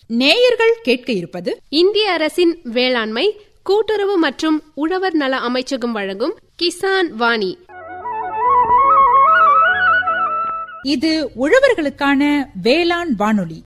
நேயர்கள் கேட்க இருப்பது இந்திய அரசின் வேளாண்மை கூட்டுறவு மற்றும் உழவர் நல அமைச்சகம் வழங்கும் கிசான் வாணி இது உழவர்களுக்கான வேளாண் வானொலி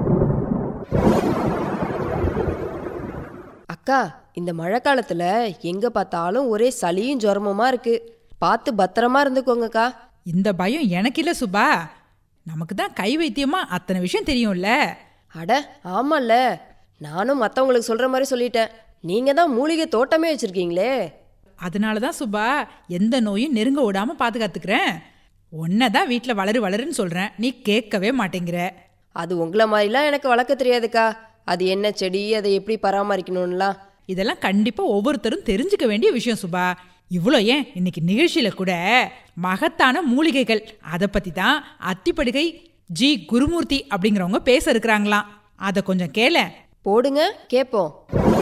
அக்கா இந்த மழை காலத்துல எங்க பார்த்தாலும் ஒரே சளியும் ஜுரமுமா இருக்கு பார்த்து பத்திரமா இருந்துக்கோங்கக்கா இந்த பயம் எனக்கு இல்ல சுபா நமக்கு தான் கை வைத்தியமா அத்தனை விஷயம் தெரியும்ல அட ஆமால்ல நானும் மத்தவங்களுக்கு சொல்ற மாதிரி சொல்லிட்டேன் நீங்க தான் மூலிகை தோட்டமே வச்சிருக்கீங்களே அதனால தான் சுபா எந்த நோயும் நெருங்க விடாம பாதுகாத்துக்கிறேன் உன்னை தான் வீட்டில் வளரு வளருன்னு சொல்றேன் நீ கேட்கவே மாட்டேங்கிற அது உங்களை மாதிரிலாம் எனக்கு வளர்க்க தெரியாதுக்கா அது என்ன செடி அதை எப்படி பராமரிக்கணும்லாம் இதெல்லாம் கண்டிப்பா ஒவ்வொருத்தரும் தெரிஞ்சுக்க வேண்டிய விஷயம் சுபா இவ்வளோ ஏன் இன்னைக்கு நிகழ்ச்சியில கூட மகத்தான மூலிகைகள் அதை பத்தி தான் அத்திப்படுகை ஜி குருமூர்த்தி அப்படிங்கிறவங்க பேச இருக்கிறாங்களாம் அதை கொஞ்சம் கேள போடுங்க கேட்போம்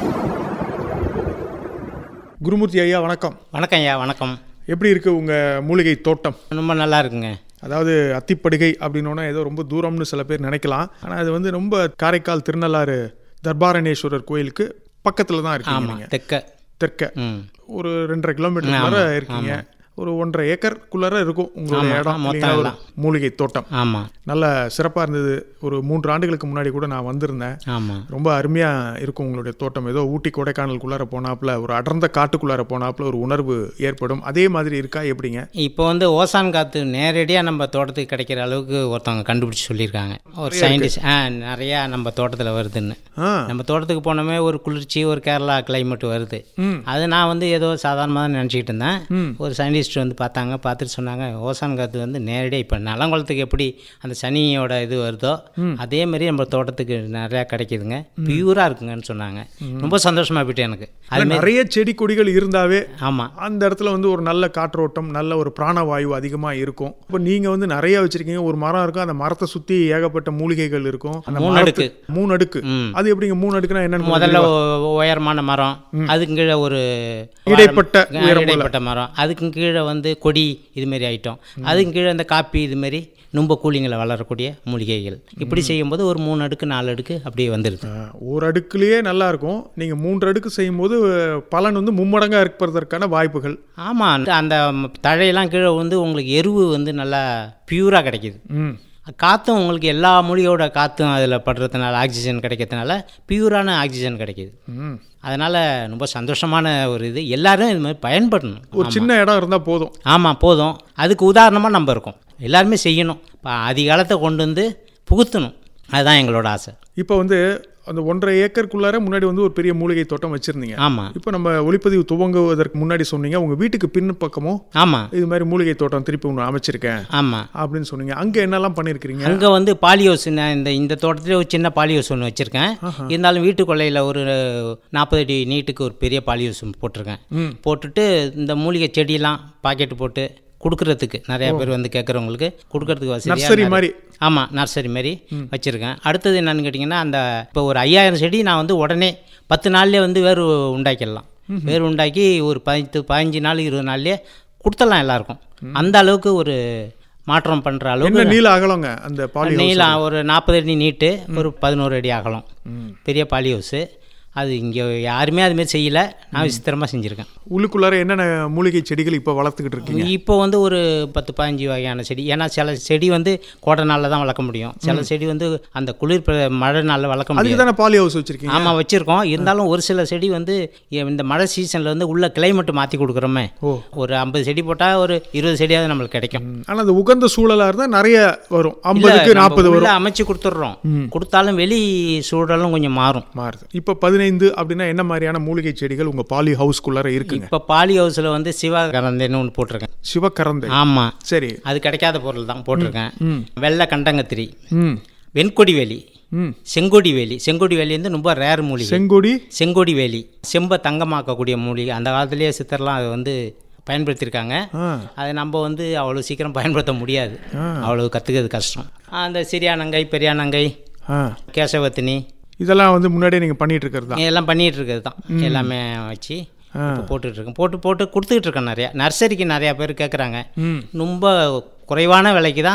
குருமூர்த்தி ஐயா வணக்கம் வணக்கம் ஐயா வணக்கம் எப்படி இருக்கு உங்க மூலிகை தோட்டம் ரொம்ப நல்லா இருக்குங்க அதாவது அத்திப்படுகை அப்படின்னோன்னா ஏதோ ரொம்ப தூரம்னு சில பேர் நினைக்கலாம் ஆனால் அது வந்து ரொம்ப காரைக்கால் திருநள்ளாறு தர்பாரணேஸ்வரர் கோயிலுக்கு பக்கத்தில் தான் இருக்கீங்க ஆமாம் நீங்க தெக்க தெற்க ம் ஒரு ரெண்டரை கிலோமீட்டர் வர இருக்கீங்க ஒரு ஒன்றரை ஏக்கருக்குள்ளார இருக்கும் உங்களுடைய ஆமா, இடம் மொத்தம் இல்லைங்களா? ஒரு எல்லாம். மூலிகை தோட்டம் ஆமாம் நல்ல சிறப்பாக இருந்தது ஒரு மூன்று ஆண்டுகளுக்கு முன்னாடி கூட நான் வந்திருந்தேன் ஆமாம் ரொம்ப அருமையாக இருக்கும் உங்களுடைய தோட்டம் ஏதோ ஊட்டி கொடைக்கானலுக்குள்ளார போனாப்புல ஒரு அடர்ந்த காட்டுக்குள்ளார போனாப்புல ஒரு உணர்வு ஏற்படும் அதே மாதிரி இருக்கா எப்படிங்க இப்போ வந்து ஓசான் காற்று நேரடியாக நம்ம தோட்டத்துக்கு கிடைக்கிற அளவுக்கு ஒருத்தவங்க கண்டுபிடிச்சி சொல்லியிருக்காங்க ஒரு சயின்டிஸ்ட் ஆ நிறையா நம்ம தோட்டத்தில் வருதுன்னு ஆ நம்ம தோட்டத்துக்கு போனோமே ஒரு குளிர்ச்சி ஒரு கேரளா கிளைமேட் வருது அது நான் வந்து ஏதோ சாதாரணமாக தான் நினச்சிக்கிட்டு இருந்தேன் ஒரு சயின்டிஸ்ட் வந்து பார்த்தாங்க பார்த்துட்டு சொன்னாங்க ஓசான் காற்று வந்து நேரடியாக இப்போ நலங்குளத்துக்கு எப்படி அந்த சனியோட இது வருதோ அதே மாதிரி நம்ம தோட்டத்துக்கு நிறையா கிடைக்குதுங்க பியூராக இருக்குங்கன்னு சொன்னாங்க ரொம்ப சந்தோஷமாக போயிட்டு எனக்கு அது மாதிரி நிறைய செடி கொடிகள் இருந்தாவே ஆமாம் அந்த இடத்துல வந்து ஒரு நல்ல காற்றோட்டம் நல்ல ஒரு பிராணவாயு அதிகமாக இருக்கும் இப்போ நீங்கள் வந்து நிறைய வச்சிருக்கீங்க ஒரு மரம் இருக்கும் அந்த மரத்தை சுற்றி ஏகப்பட்ட மூலிகைகள் இருக்கும் அந்த மூணு மரத்து- அடுக்கு. மூணு அடுக்கு ம். அது எப்படிங்க மூணு அடுக்குனா என்னன்னு முதல்ல முதல்ல உ- உயரமான மரம் அதுக்கு கீழே ஒரு இடைப்பட்ட ஆ, உயரம் உள்ள. இடைப்பட்ட மரம் அதுக்கு கீழே வந்து கொடி இதுமாரி ஐட்டம் அதுக்கு கீழே இந்த காப்பி இதுமாரி ரொம்ப கூலிங்கில் வளரக்கூடிய மூலிகைகள் இப்படி செய்யும்போது ஒரு மூணு அடுக்கு நாலு அடுக்கு அப்படியே வந்துடுது ஒரு அடுக்குலயே நல்லா இருக்கும் நீங்கள் மூன்று அடுக்கு செய்யும்போது பலன் வந்து மும்மடங்காக இருப்பதற்கான வாய்ப்புகள் ஆமாம் அந்த ம- தழையெல்லாம் கீழே வந்து உங்களுக்கு எருவு வந்து நல்லா பியூராக கிடைக்கிது ம் காற்றும் உங்களுக்கு எல்லா மூலிகையோட காற்றும் அதில் படுறதுனால ஆக்சிஜன் கிடைக்கிறதுனால பியூரான ஆக்சிஜன் கிடைக்கிது ம் அதனால் ரொம்ப சந்தோஷமான ஒரு இது எல்லாரும் இது மாதிரி பயன்படணும் ஒரு சின்ன இடம் இருந்தால் போதும் ஆமாம் போதும் அதுக்கு உதாரணமாக நம்ம இருக்கோம் எல்லாருமே செய்யணும் இப்போ அதிகாலத்தை கொண்டு வந்து புகுத்தணும் அதுதான் எங்களோட ஆசை இப்போ வந்து அந்த ஒன்றரை ஏக்கருக்குள்ளார முன்னாடி வந்து ஒரு பெரிய மூலிகை தோட்டம் வச்சிருந்தீங்க ஆமாம் இப்போ நம்ம ஒளிப்பதிவு துவங்குவதற்கு முன்னாடி சொன்னீங்க உங்க வீட்டுக்கு பின் பக்கமும் ஆமாம் இது மாதிரி மூலிகை தோட்டம் திருப்பி ஒன்று அமைச்சிருக்கேன் ஆமாம் அப்படின்னு சொன்னீங்க அங்க என்னெல்லாம் பண்ணியிருக்கிறீங்க அங்கே வந்து பாலியோஸ் நான் இந்த இந்த தோட்டத்தில் ஒரு சின்ன பாலியோஸ் ஒன்று வச்சுருக்கேன் இருந்தாலும் வீட்டு கொள்ளையில் ஒரு நாற்பது அடி நீட்டுக்கு ஒரு பெரிய பாலியோஸ் போட்டிருக்கேன் போட்டுட்டு இந்த மூலிகை செடியெல்லாம் பாக்கெட்டு போட்டு கொடுக்கறதுக்கு நிறைய பேர் வந்து கேட்குறவங்களுக்கு கொடுக்கறதுக்கு வசதியாக நர்சரி நிறைய- மாதிரி. ஆமாம் நர்சரி மாதிரி வச்சுருக்கேன் அடுத்தது என்னன்னு கேட்டிங்கன்னா அந்த இப்போ ஒரு ஐயாயிரம் செடி நான் வந்து உடனே பத்து நாள்லேயே வந்து வேறு உண்டாக்கிடலாம் வேறு உண்டாக்கி ஒரு பதினஞ்சு பதினஞ்சு நாள் இருபது நாள்லேயே கொடுத்துடலாம் எல்லாருக்கும் அந்த அளவுக்கு ஒரு மாற்றம் பண்ணுற அளவுக்கு என்ன நீள அகலங்க அந்த பாலி நீளம் ஒரு நாற்பது அடி நீட்டு ஒரு பதினோரு அடி அகலம் பெரிய பாலி ஹவுஸு அது இங்கே யாருமே அதுமாரி செய்யலை நான் விசித்திரமாக செஞ்சுருக்கேன் உள்ளுக்குள்ளார என்னென்ன மூலிகை செடிகள் இப்போ வளர்த்துக்கிட்டு இருக்கீங்க இப்போ வந்து ஒரு பத்து பதினஞ்சு வகையான செடி ஏன்னா சில செடி வந்து கோடை நாளில் தான் வளர்க்க முடியும் சில செடி வந்து அந்த குளிர் பிர- மழை நாளில் வளர்க்க அதுக்கு முடியும் தானே பாலி ஹவுஸ் வச்சிருக்கீங்க ஆமாம் வச்சுருக்கோம் இருந்தாலும் ஒரு சில செடி வந்து எ- இந்த மழை சீசனில் வந்து உள்ள கிளைமேட் மாற்றி கொடுக்குறோமே ஓ. ஒரு ஐம்பது செடி போட்டால் ஒரு இருபது செடியாவது நம்மளுக்கு கிடைக்கும் ம். ஆனா அது உகந்த சூழலா இருந்தா நிறைய வரும் இல்ல, ஐம்பதுக்கு நம்ம நாற்பது உள்ள வரும் அமைச்சு கொடுத்துட்றோம் கொடுத்தாலும் வெளி சூழலும் கொஞ்சம் மாறும் மாறுது இப்போ பதினைந்து அப்படின்னா என்ன மாதிரியான மூலிகை செடிகள் உங்க பாலி ஹவுஸ்க்குள்ளார இருக்குங்க இப்போ பாலி ஹவுஸில் வந்து சிவகரந்தேன்னு ஒன்று போட்டிருக்கேன் சிவக்கரந்தை ஆமாம் சரி அது கிடைக்காத பொருள் தான் போட்டிருக்கேன் வெள்ளை கண்டங்கத்திரி ம் வெண்கொடி வேலி ம் செங்கொடி வேலி செங்கொடி வேலி வந்து ரொம்ப ரேர் மூலிகை செங்கொடி செங்கொடி வேலி செம்பை தங்கமாக்கக்கூடிய மூலிகை அந்த காலத்திலேயே சித்தர்லாம் அதை வந்து பயன்படுத்தியிருக்காங்க ஆ அதை நம்ம வந்து அவ்வளோ சீக்கிரம் பயன்படுத்த முடியாது அவ்வளோ கற்றுக்கிறது கஷ்டம் அந்த சிறியானங்கை பெரியானங்கை ஆ கேசவத்தினி இதெல்லாம் வந்து முன்னாடியே நீங்க பண்ணிட்டு இருக்கிறது தான் எல்லாம் பண்ணிகிட்டு இருக்கிறது தான் எல்லாமே வச்சு இப்போ போட்டுட்ருக்கேன் போட்டு போட்டு கொடுத்துக்கிட்டு இருக்கேன் நிறையா நர்சரிக்கு நிறையா பேர் கேட்குறாங்க ரொம்ப குறைவான விலைக்கு தான்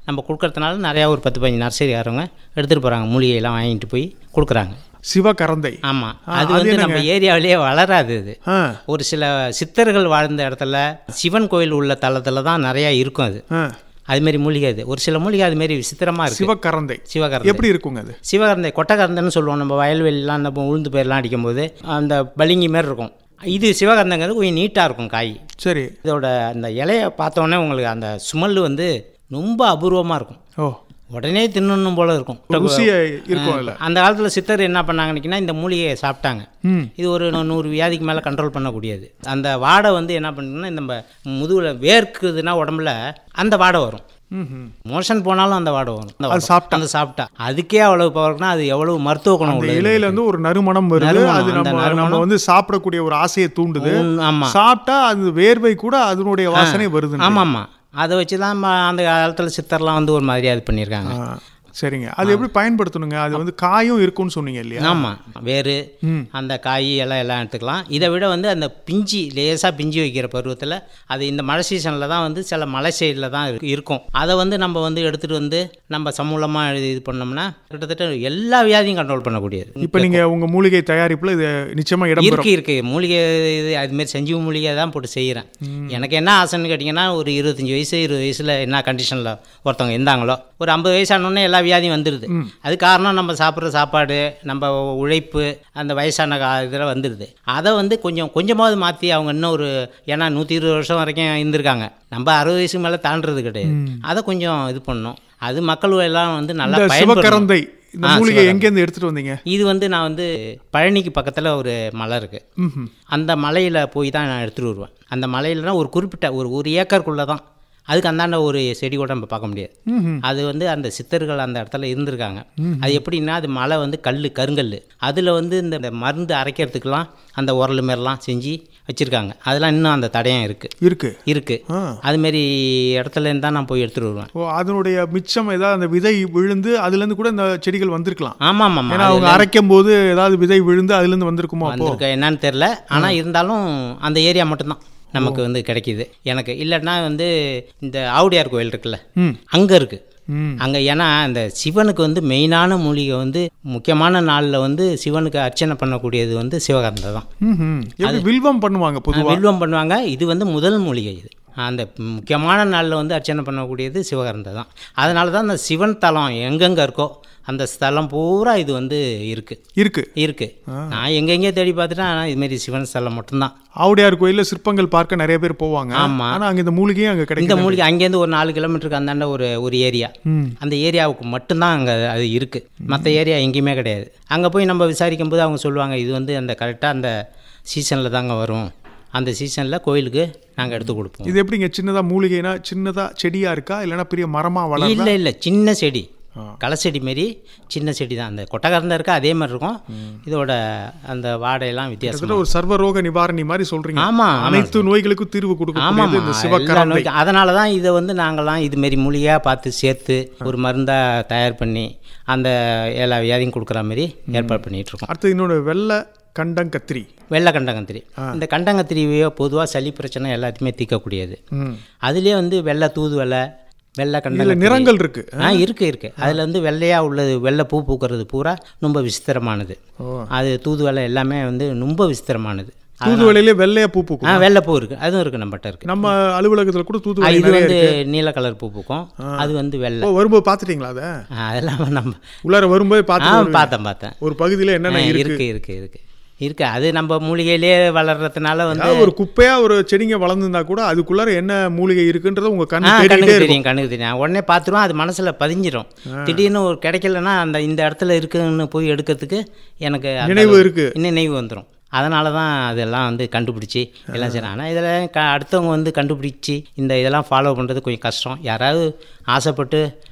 நம்ம கொடுக்கறதுனால நிறையா ஒரு பத்து பதினஞ்சு நர்சரிக்காரங்க எடுத்துகிட்டு போகிறாங்க மூலிகையெல்லாம் வாங்கிட்டு போய் கொடுக்குறாங்க சிவகரந்தை ஆமாம் ஆ, அது அது வந்து நம்ம ஏரியாவிலேயே வளராது அது ஆ ஒரு சில சித்தர்கள் வாழ்ந்த இடத்துல சிவன் கோயில் உள்ள தளத்தில் தான் நிறையா இருக்கும் அது ஆ அதுமாரி மூலிகை அது ஒரு சில மூலிகை அதுமாரி விசித்திரமாக இருக்குது சிவகரந்தை சிவகரந்தை எப்படி இருக்குங்க அது சிவகரந்தை கொட்டகரந்தைன்னு சொல்லுவோம் நம்ம வயல்வெளிலாம் அந்த உளுந்து பயிரெலாம் அடிக்கும்போது அந்த பளிங்கி மாதிரி இருக்கும் இது சிவகரந்தைங்கிறது கொஞ்சம் நீட்டாக இருக்கும் காய் சரி இதோட அந்த இலையை பார்த்தோன்னே உங்களுக்கு அந்த ஸ்மெல் வந்து ரொம்ப அபூர்வமாக இருக்கும் ஓ உடனே தின்னணும் போல இருக்கும் ருசியா இருக்கும் அதுல அந்த காலத்தில் சித்தர் என்ன பண்ணாங்கன்னு இந்த மூலிகையை சாப்பிட்டாங்க ம் இது ஒரு நூ- நூறு வியாதிக்கு மேலே கண்ட்ரோல் பண்ணக்கூடியது அந்த வாடை வந்து என்ன பண்ணுன்னா நம்ம முதுகில் வேர்க்குதுன்னா உடம்புல அந்த வாடை வரும் ம் ம் மோஷன் போனாலும் அந்த வாடை வரும் அந்த அது வாடை. சாப்பிட்டா. அந்த சாப்பிட்டா அதுக்கே அவ்வளவு பவர்னா அது எவ்வளவு மருத்துவ குணம் இந்த உள்ளது இலையில இருந்து ஒரு நறுமணம் வருது நறுமணம், அது அந்த நம்ம நம்ம நறுமணம். வந்து சாப்பிடக்கூடிய ஒரு ஆசையை தூண்டுது உம், ஆமா சாப்பிட்டா அது வேர்வை கூட அதனுடைய வாசனை வருது ஆமாம் ஆமாம் அதை வச்சு தான் ம- அந்த காலத்தில் சித்தர்லாம் வந்து ஒரு மாதிரி அது பண்ணியிருக்காங்க சரிங்க அது எப்படி பயன்படுத்தணுங்க அது வந்து காயும் இருக்கும்னு சொன்னீங்க இல்லையா ஆமாம் வேறு ம். அந்த காய் எல்லாம் எல்லாம் எடுத்துக்கலாம் இதை விட வந்து அந்த பிஞ்சி லேசாக பிஞ்சி வைக்கிற பருவத்தில் அது இந்த மழை சீசனில் தான் வந்து சில மலை சைடில் தான் இருக்கு- இருக்கும் அதை வந்து நம்ம வந்து எடுத்துகிட்டு வந்து நம்ம சமூலமாக இது பண்ணோம்னா கிட்டத்தட்ட எல்லா வியாதியும் கண்ட்ரோல் பண்ணக்கூடியது இப்போ நீங்க உங்க மூலிகை தயாரிப்புல இது நிச்சயமா இடம் பெறும் இருக்கு இருக்கு மூலிகை இது அதுமாரி சஞ்சீவ மூலிகை தான் போட்டு செய்கிறேன் எனக்கு என்ன ஆசைன்னு கேட்டிங்கன்னா ஒரு இருபத்தஞ்சி வயசு இருபது வயசில் என்ன கண்டிஷனில் ஒருத்தவங்க இருந்தாங்களோ ஒரு ஐம்பது வயசு ஆனோடனே எல்லா வியாதியும் வந்துடுது அது காரணம் நம்ம சாப்பிட்ற சாப்பாடு நம்ம உழைப்பு அந்த வயசான கா இதில் வந்துடுது அதை வந்து கொஞ்சம் கொஞ்சமாவது மாற்றி அவங்க இன்னும் ஒரு ஏன்னா நூற்றி இருபது வருஷம் வரைக்கும் இருந்திருக்காங்க நம்ம அறுபது வயசுக்கு மேலே தாண்டுறது கிடையாது அதை கொஞ்சம் இது பண்ணணும் அது மக்கள் எல்லாம் வந்து நல்லா இந்த பயன்படணும். சிவகரந்தை இந்த ஆ, மூலிகை சிவகரந்தை. எங்கேருந்து எடுத்துட்டு வந்தீங்க இது வந்து நான் வந்து பழனிக்கு பக்கத்தில் ஒரு மலை இருக்குது ம்ஹும். அந்த மலையில் போய் தான் நான் எடுத்துகிட்டு வருவேன் அந்த மலையிலனா ஒரு குறிப்பிட்ட ஒரு ஒரு ஏக்கருக்குள்ளே தான் அதுக்கு அந்தாண்ட ஒரு செடி கூட நம்ம பார்க்க முடியாது ம்ஹும். அது வந்து அந்த சித்தர்கள் அந்த இடத்துல இருந்திருக்காங்க அது எப்படின்னா அது மலை வந்து கல் கருங்கல் அதில் வந்து இந்த இந்த மருந்து அரைக்கிறதுக்கெலாம் அந்த உரல் மாரிலாம் செஞ்சு வச்சுருக்காங்க அதெல்லாம் இன்னும் அந்த தடயம் இருக்குது இருக்கு இருக்குது ஆ. அதுமாரி இடத்துல இருந்து தான் நான் போய் எடுத்துகிட்டு வருவேன் ஓ அதனுடைய மிச்சம் ஏதாவது அந்த விதை விழுந்து அதுல இருந்து கூட இந்த செடிகள் வந்திருக்கலாம் ஆமாம் ஆமாம் ஏன்னா அவங்க அரைக்கும் போது ஏதாவது விதை விழுந்து அதுல இருந்து வந்திருக்குமோ அப்போ வந்திருக்க என்னன்னு தெரில ஆனால் இருந்தாலும் அந்த ஏரியா மட்டும்தான் நமக்கு வந்து கிடைக்கிது எனக்கு இல்லைன்னா வந்து இந்த ஆவுடையார் கோயில் இருக்குல்ல ம் அங்கே இருக்குது ம் அங்கே ஏன்னா அந்த சிவனுக்கு வந்து மெயினான மூலிகை வந்து முக்கியமான நாளில் வந்து சிவனுக்கு அர்ச்சனை பண்ணக்கூடியது வந்து சிவகர்ந்தை தான் ம்ஹும். எப்படி வில்வம் பண்ணுவாங்க பொதுவா வில்வம் பண்ணுவாங்க இது வந்து முதல் மூலிகை இது அந்த முக்கியமான நாளில் வந்து அர்ச்சனை பண்ணக்கூடியது சிவகர்ந்தை தான் அதனால தான் அந்த சிவன் தலம் எங்கெங்கே இருக்கோ அந்த ஸ்தலம் பூரா இது வந்து இருக்குது இருக்கு இருக்கு நான் எங்கெங்கே தேடி பார்த்துட்டேன் ஆனால் இதுமாரி சிவன் ஸ்தலம் மட்டும்தான் ஆவுடையார் கோயில்ல சிற்பங்கள் பார்க்க நிறைய பேர் போவாங்க ஆமா. ஆனா அங்க இந்த மூலிகையும் அங்க இந்த கிடைக்கும் மூலிகை அங்கேருந்து ஒரு நாலு கிலோமீட்டருக்கு அந்தாண்ட ஒரு ஒரு ஏரியா ம் அந்த ஏரியாவுக்கு மட்டும்தான் அங்கே அது இருக்குது மற்ற ஏரியா எங்கேயுமே கிடையாது அங்கே போய் நம்ம விசாரிக்கும் போது அவங்க சொல்லுவாங்க இது வந்து அந்த கரெக்டாக அந்த சீசனில் தாங்க வரும் அந்த சீசனில் கோயிலுக்கு நாங்கள் எடுத்து கொடுப்போம் இது எப்படிங்க சின்னதா மூலிகைனா சின்னதா செடியா இருக்கா இல்லைன்னா பெரிய மரமா வளருதா இல்லை இல்லை சின்ன செடி களை செடி மாரி சின்ன செடி தான் அந்த கொட்டகரந்த இருக்கா அதே மாதிரி இருக்கும் இதோட அந்த வாடையெல்லாம் வித்தியாசம் கிட்டத்தட்ட ஒரு சர்வரோக நிவாரணி மாதிரி சொல்றீங்க ஆமாம் ஆமாம் அனைத்து நோய்களுக்கும் தீர்வு கொடுக்கக்கூடியது ஆமாம் இந்த சிவகரந்தை அதனால தான் இதை வந்து நாங்களாம் இதுமாரி மூலிகையாக பார்த்து சேர்த்து ஒரு மருந்தாக தயார் பண்ணி அந்த எல்லா வியாதியும் கொடுக்குற மாதிரி ஏற்பாடு பண்ணிட்டு இருக்கோம் அடுத்து இன்னொன்று வெள்ளை கண்டங்கத்திரி வெள்ளை கண்டங்கத்திரி இந்த கண்டங்கத்திரிவையோ பொதுவாக சளி பிரச்சனை எல்லாத்தையுமே தீர்க்கக்கூடியது ம் அதுலேயே வந்து வெள்ளை தூதுவளை வெள்ளை இதுல கண்டங்கத்திரி நிறங்கள் இருக்கு ஆ இருக்கு இருக்கு அதில் வந்து வெள்ளையாக உள்ளது வெள்ளை பூ பூக்கிறது பூரா ரொம்ப விசித்திரமானது ஓ. அது தூதுவளை எல்லாமே வந்து ரொம்ப விசித்திரமானது தூதுவளையிலே வெள்ளையா பூ பூக்கும் ஆ வெள்ளை பூ இருக்கு அதுவும் இருக்கு நம்மகிட்ட இருக்கு நம்ம அலுவலகத்துல கூட ஆ, தூதுவளை இது நிறைய வந்து இருக்கு நீல கலர் பூ பூக்கும் அது வந்து வெள்ளை ஓ வரும்போது பார்த்துட்டீங்களா அதை ஆ, அதெல்லாம் நம்ம உள்ளார வரும்போது ஆ பார்த்து பார்த்தேன் பார்த்தேன் ஒரு பகுதியில ஆ, என்னென்ன இருக்கு இருக்கு இருக்கு இருக்கு இருக்கு அது நம்ம மூலிகையிலே வளர்றதுனால வந்து அதாவது ஒரு குப்பையா ஒரு செடிங்க வளர்ந்துருந்தா கூட அதுக்குள்ளார என்ன மூலிகை இருக்குன்றத உங்க ஆ கண்ணு தேடிக்கிட்டே கண்ணுக்கு இருக்கும் தெரியும் கண்ணுக்கு தெரியும் உடனே பார்த்துருவோம் அது மனசில் பதிஞ்சிரும் திடீர்னு ஒரு கிடைக்கலன்னா அந்த இந்த இடத்துல இருக்குன்னு போய் எடுக்கிறதுக்கு எனக்கு அந்த நினைவு அளவு- இருக்கு. நினைவு வந்துடும் அதனால தான் அதெல்லாம் வந்து கண்டுபிடிச்சி எல்லாம் சரி ஆனால் இதில் க அடுத்தவங்க வந்து கண்டுபிடிச்சி இந்த இதெல்லாம் ஃபாலோ பண்ணுறது கொஞ்சம் கஷ்டம் யாராவது ஆசைப்பட்டு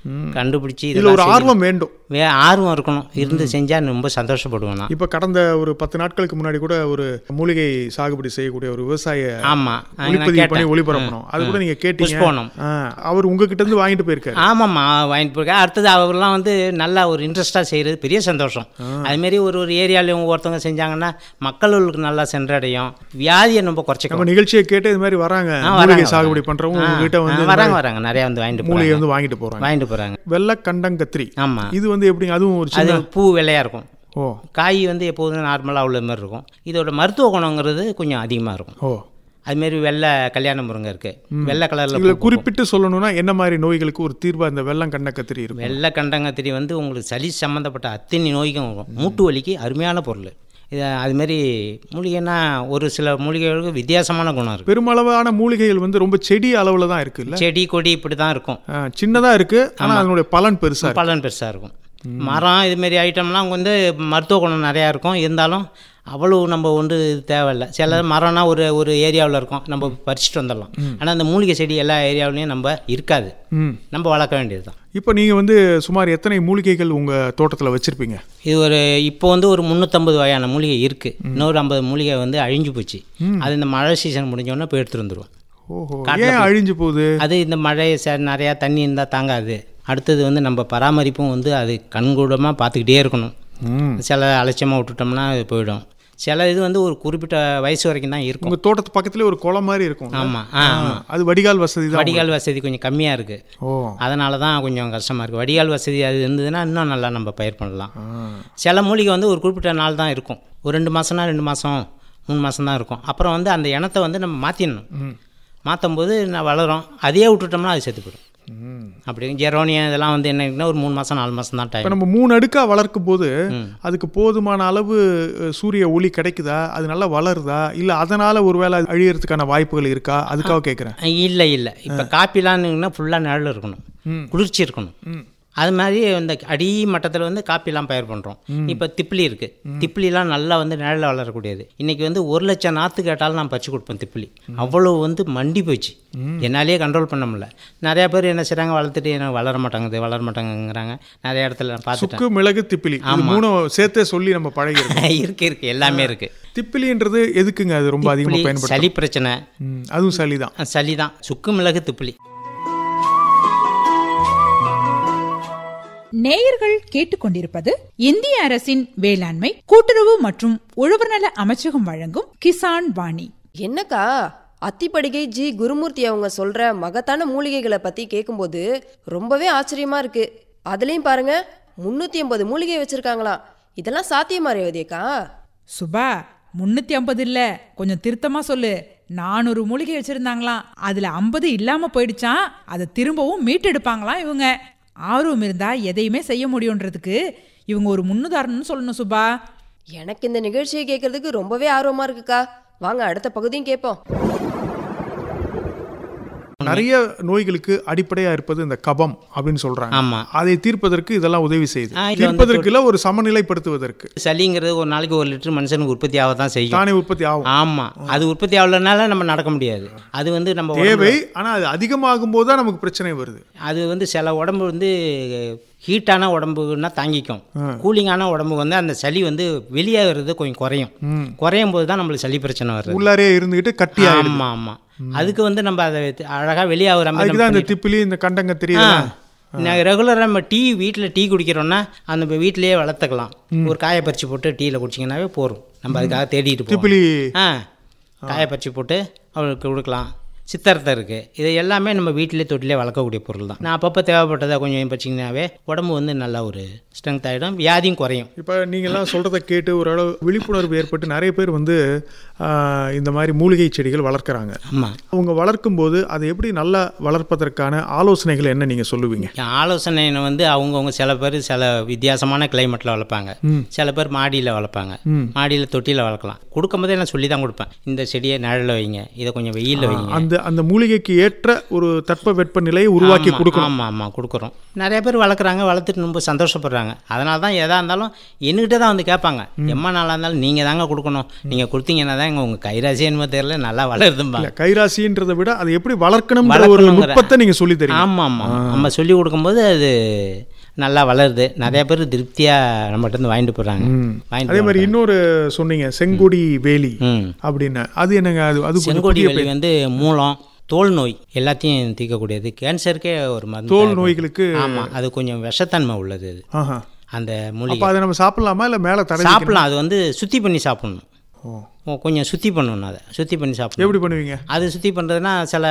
கண்டுபிடிச்சி இதுல இதெல்லாம் ஒரு செய்யணும். ஆர்வம் வேண்டும் வே ஆர்வம் இருக்கணும் இருந்து செஞ்சால் ரொம்ப சந்தோஷப்படுவேன் நான் இப்ப கடந்த ஒரு பத்து நாட்களுக்கு முன்னாடி கூட ஒரு மூலிகை சாகுபடி செய்யக்கூடிய ஒரு விவசாய ஆமாம் ஒளிப்பதிவு பண்ணி ஒளிபரப்பணும் அது கூட நீங்க கேட்டீங்க புஷ்பவனம். ஆ, அவர் உங்ககிட்ட இருந்து வாங்கிட்டு போயிருக்காரு ஆமாம்மா வாங்கிட்டு போயிருக்கேன் அடுத்தது அவர்லாம் வந்து நல்லா ஒரு இன்ட்ரெஸ்ட்டாக செய்கிறது பெரிய சந்தோஷம் அதுமாரி ஒரு ஒரு ஏரியாலையும் ஒவ்வொருத்தவங்க செஞ்சாங்கன்னா மக்களுக்கு நல்லா சென்றடையும் வியாதியை ரொம்ப நம்ம குறைச்சிக்கலாம் நிகழ்ச்சியை கேட்டு இது மாதிரி வராங்க ஆ, மூலிகை வராங்க, சாகுபடி வராங்க. பண்றவங்க ஆ, உங்ககிட்ட வந்து ஆ, வராங்க வராங்க நிறையா வந்து வாங்கிட்டு மூலிகை போகிறாங்க வந்து வாங்கிட்டு போறாங்க வாங்கிட்டு போகிறாங்க வெள்ளை கண்டங்கத்திரி ஆமாம் இது வந்து எப்படிங்க அதுவும் ஒரு அது சின்ன பூ வெள்ளையாக இருக்கும் ஓ காய் வந்து எப்போதும் நார்மலாக உள்ள மாதிரி இருக்கும் இதோட மருத்துவ குணங்கிறது கொஞ்சம் அதிகமாக இருக்கும் ஓ அதுமாரி வெள்ளை கல்யாண முருங்கை இருக்குது வெள்ளை இதுல கலரில் குறிப்பிட்டு சொல்லணும்னா என்ன மாதிரி நோய்களுக்கு ஒரு தீர்வா இந்த வெள்ளம் கண்டங்கத்திரி இருக்கும் வெள்ளை கண்டங்கத்திரி வந்து உங்களுக்கு சளி சம்மந்தப்பட்ட அத்தனை நோய்க்கும் வரும் மூட்டு வலிக்கு அருமையான பொருள் இது அதுமாரி மூலிகைன்னா ஒரு சில மூலிகைகளுக்கு வித்தியாசமான குணம் இருக்குது பெருமளவான மூலிகைகள் வந்து ரொம்ப செடி அளவுல தான் இருக்கு இல்ல செடி கொடி இப்படி தான் இருக்கும் ஆ, சின்னதா இருக்கு ஆனா அதனுடைய பலன் பெருசா இருக்கு பலன் பெருசாக இருக்கும் மரம் இதுமாரி ஐட்டம்லாம் வந்து மருத்துவ குணம் நிறையா இருக்கும் இருந்தாலும் அவ்வளோ நம்ம வந்து இது தேவையில்லை சில மரம்னா ஒரு ஒரு ஏரியாவில் இருக்கும் நம்ம பறிச்சுட்டு வந்துடலாம் ஆனால் அந்த மூலிகை செடி எல்லா ஏரியாவிலையும் நம்ம இருக்காது ம் நம்ம வளர்க்க வேண்டியது தான் இப்போ நீங்க வந்து சுமார் எத்தனை மூலிகைகள் உங்க தோட்டத்துல வச்சிருப்பீங்க இது ஒரு இப்போ வந்து ஒரு முந்நூற்றம்பது வகையான மூலிகை இருக்குது இன்னொரு ஐம்பது மூலிகை வந்து அழிஞ்சு போச்சு அது இந்த மழை சீசன் முடிஞ்சோடனே போய் எடுத்துட்டு வந்துடுவோம் ஓஹோ காட்டுல ஏன் அழிஞ்சு போகுது அது இந்த மழை ச நிறையா தண்ணி இருந்தால் தாங்காது அடுத்தது வந்து நம்ம பராமரிப்பும் வந்து அது கண்கூடமாக பார்த்துக்கிட்டே இருக்கணும் ம். சில அலட்சியமாக விட்டுட்டோம்னா அது போயிடும் சில இது வந்து ஒரு குறிப்பிட்ட வயசு வரைக்கும் தான் இருக்கும் உங்க தோட்டத்து பக்கத்துல ஒரு குளம் மாதிரி இருக்கும் ஆமாம் ஆ ஆமாம் அது வடிகால் வசதி தான் வடிகால் வசதி கொஞ்சம் கம்மியாக இருக்குது ஓ அதனால தான் கொஞ்சம் கஷ்டமாக இருக்குது வடிகால் வசதி அது இருந்ததுன்னா இன்னும் நல்லா நம்ம பயிர் பண்ணலாம் ஆ. சில மூலிகை வந்து ஒரு குறிப்பிட்ட நாள் தான் இருக்கும் ஒரு ரெண்டு மாதம்னா ரெண்டு மாதம் மூணு மாதம் தான் இருக்கும் அப்புறம் வந்து அந்த இனத்தை வந்து நம்ம மாற்றிடணும் மாற்றும் போது நான் வளரும் அதையே விட்டுட்டோம்னா அது செத்து போயிடும் ம். அப்படி ஜெரோனியா இதெல்லாம் வந்து என்னன்னா ஒரு மூணு மாதம் நாலு மாதம் தான் இப்போ டைம் நம்ம மூணு அடுக்கா வளர்க்கும் போது அதுக்கு போதுமான அளவு அஹ், சூரிய ஒளி கிடைக்குதா அது நல்லா வளருதா இல்ல அதனால ஒருவேளை அது அழியறதுக்கான வாய்ப்புகள் இருக்கா அதுக்காக கேட்குறேன் இல்லை இல்லை இப்போ காப்பிலாம்னா ஃபுல்லாக நிழல் இருக்கணும் குளிர்ச்சி இருக்கணும் அது மாதிரி இந்த அடி மட்டத்தில் வந்து காப்பிலாம் பயிர் பண்ணுறோம் இப்போ திப்பிலி இருக்குது திப்பிலிலாம் நல்லா வந்து நிழலில் வளரக்கூடியது இன்றைக்கி வந்து ஒரு லட்சம் நாற்று கேட்டாலும் நான் பறிச்சு கொடுப்பேன் திப்பிலி அவ்வளோ வந்து மண்டி போச்சு என்னாலேயே கண்ட்ரோல் பண்ண முடியல நிறையா பேர் என்ன செய்கிறாங்க வளர்த்துட்டு எனக்கு வளர மாட்டாங்குது வளர மாட்டாங்கங்கிறாங்க நிறைய இடத்துல நான் பார்த்துட்டேன் சுக்கு மிளகு திப்பிலி இது மூணும் சேர்த்தே சொல்லி நம்ம பழகிருக்கோம் இருக்கு இருக்கு எல்லாமே இருக்கு திப்பிலின்றது எதுக்குங்க அது ரொம்ப அதிகமாக திப்பிலி, பயன்படுத்தும் சளி பிரச்சனை ம், அதுவும் சளி தான் சளி தான் சுக்கு மிளகு திப்பிலி நேயர்கள் கேட்டுக்கொண்டிருப்பது இந்திய அரசின் வேளாண்மை கூட்டுறவு மற்றும் உழவர்நல அமைச்சகம் வழங்கும் கிசான் வாணி என்னக்கா அத்திப்படிகை ஜி குருமூர்த்தி அவங்க சொல்ற மகத்தான மூலிகைகளை பத்தி கேட்கும்போது ரொம்பவே ஆச்சரியமா இருக்கு அதுலயும் பாருங்க முன்னூத்தி எண்பது மூலிகை வச்சிருக்காங்களாம் இதெல்லாம் சாத்தியமா ரேவதியக்கா சுபா முன்னூத்தி ஐம்பது இல்ல கொஞ்சம் திருத்தமா சொல்லு நானூறு மூலிகை வச்சிருந்தாங்களாம் அதுல ஐம்பது இல்லாம போயிடுச்சான் அதை திரும்பவும் மீட்டெடுப்பாங்களாம் இவங்க ஆர்வம் இருந்தா எதையுமே செய்ய முடியுன்றதுக்கு இவங்க ஒரு முன்னுதாரணம்னு சொல்லணும் சுபா எனக்கு இந்த நிகழ்ச்சியை கேட்கறதுக்கு ரொம்பவே ஆர்வமா இருக்குக்கா வாங்க அடுத்த பகுதியும் கேட்போம் நிறைய நோய்களுக்கு அடிப்படையா இருப்பது இந்த கபம் அப்படின்னு சொல்றாங்க ஆமாம் அதை தீர்ப்பதற்கு இதெல்லாம் உதவி செய்யுது ஆ, இதுல வந்து தீர்ப்பதற்கு இல்ல ஒரு சமநிலைப்படுத்துவதற்கு சளிங்கிறது ஒரு நாளைக்கு ஒரு லிட்டர் மனுஷனுக்கு உற்பத்தி ஆக தான் செய்யும் தானே உற்பத்தி ஆகும் ஆமாம் அது உற்பத்தி ஆகலைனால நம்ம நடக்க முடியாது அது வந்து நம்ம உடம்புல- தேவை ஆனா அது அதிகமாகும் போது தான் நமக்கு பிரச்சனை வருது அது வந்து சில உடம்பு வந்து ஹீட்டான உடம்புன்னா தாங்கிக்கும் கூலிங்கான உடம்பு வந்து அந்த சளி வந்து வெளியாகிறது கொஞ்சம் குறையும் குறையும் போது தான் நம்மளுக்கு சளி பிரச்சனை வருது உள்ளாரே இருந்துகிட்டு கட்டி ஆயிடுது ஆமாம் ஆமாம் அதுக்கு வந்து நம்ம அதை அழகாக வெளியாகிற மாதிரி அதுக்கு நம்ம தான் இந்த திப்பிலி இந்த கண்டங்க ஆ தெரியுது நாங்கள் ரெகுலராக நம்ம டீ வீட்டில் டீ குடிக்கிறோன்னா அந்த வீட்டிலேயே வளர்த்துக்கலாம் ஒரு காயை பறிச்சு போட்டு டீயில் குடிச்சிங்கனாவே போதும் நம்ம அதுக்காக தேடிட்டு போவோம் திப்பிலி ஆ காயை பறிச்சு போட்டு அவளுக்கு கொடுக்கலாம் சித்தரத்தை இருக்குது இது எல்லாமே நம்ம வீட்டிலே தொட்டிலே வளர்க்கக்கூடிய பொருள் தான் நான் அப்பப்போ தேவைப்பட்டதை கொஞ்சம் பறிச்சிங்கனாவே உடம்பு வந்து நல்லா ஒரு ஸ்ட்ரென்த் ஆகிடும் வியாதியும் குறையும் இப்போ நீங்கள்லாம் சொல்கிறத கேட்டு ஓரளவு விழிப்புணர்வு ஏற்பட்டு நிறைய பேர் வந்து ஆ, இந்த மாதிரி மூலிகை செடிகள் வளர்க்குறாங்க ஆமாம் அவங்க வளர்க்கும் போது அதை எப்படி நல்லா வளர்ப்பதற்கான ஆலோசனைகள் என்ன நீங்கள் சொல்லுவீங்க ஆலோசனை வந்து அவங்கவுங்க சில பேர் சில வித்தியாசமான கிளைமேட்டில் வளர்ப்பாங்க சில பேர் மாடியில் வளர்ப்பாங்க மாடியில் தொட்டியில் வளர்க்கலாம் கொடுக்கும்போதே நான் சொல்லி தான் கொடுப்பேன் இந்த செடியை நிழலில் வைங்க இதை கொஞ்சம் வெயிலில் வைங்க அந்த அந்த அந்த மூலிகைக்கு ஏற்ற ஒரு தட்ப வெப்பநிலையை உருவாக்கி ஆமா, கொடுக்கணும் ஆமாம் ஆமாம் கொடுக்குறோம் நிறைய பேர் வளர்க்குறாங்க வளர்த்துட்டு ரொம்ப சந்தோஷப்படுறாங்க அதனால தான் எதாக இருந்தாலும் என்கிட்ட தான் வந்து கேட்பாங்க எம்மா நாளாக இருந்தாலும் நீங்கள் தாங்க கொடுக்கணும் நீங்கள் கொடுத்தீங்கன்னா தான் எங்கள் உங்கள் கைராசி என்னமோ தெரியல நல்லா வளருதும்பாங்க இல்ல கைராசின்றதை விட அதை எப்படி வளர்க்கணும்ன்ற ஒரு வளர்க்கணுங்கிற- நுட்பத்தை நீங்க சொல்லி தரீங்க ஆமாம் ஆமாம் நம்ம சொல்லி கொடுக்கும்போது அது நல்லா வளருது நிறைய பேர் திருப்தியாக நம்மகிட்ட இருந்து வாங்கிட்டு போகிறாங்க வாங்கிட்டு அதே மாதிரி போறாங்க. இன்னொரு சொன்னீங்க செங்கொடி வேலி ம் அப்படின்னு அது என்னங்க அது அது கொஞ்சம் செங்கோடி புதிய வலி வந்து மூலம் தோல் நோய் எல்லாத்தையும் தீர்க்கக்கூடியது கேன்சருக்கே ஒரு மருந்து தோல் தயார் நோய்களுக்கு ஆமாம் அது கொஞ்சம் விஷத்தன்மை உள்ளது அது ஆஹா அந்த அப்ப மூலிகை அதை நம்ம சாப்பிடலாமா இல்ல மேல தடவி சாப்பிடலாம் அது வந்து சுத்தி பண்ணி சாப்பிடணும் ஓ. ஓ, கொஞ்சம் சுத்தி பண்ணணும் அதை சுத்தி பண்ணி சாப்பிடணும் எப்படி பண்ணுவீங்க அது சுத்தி பண்ணுறதுனா சில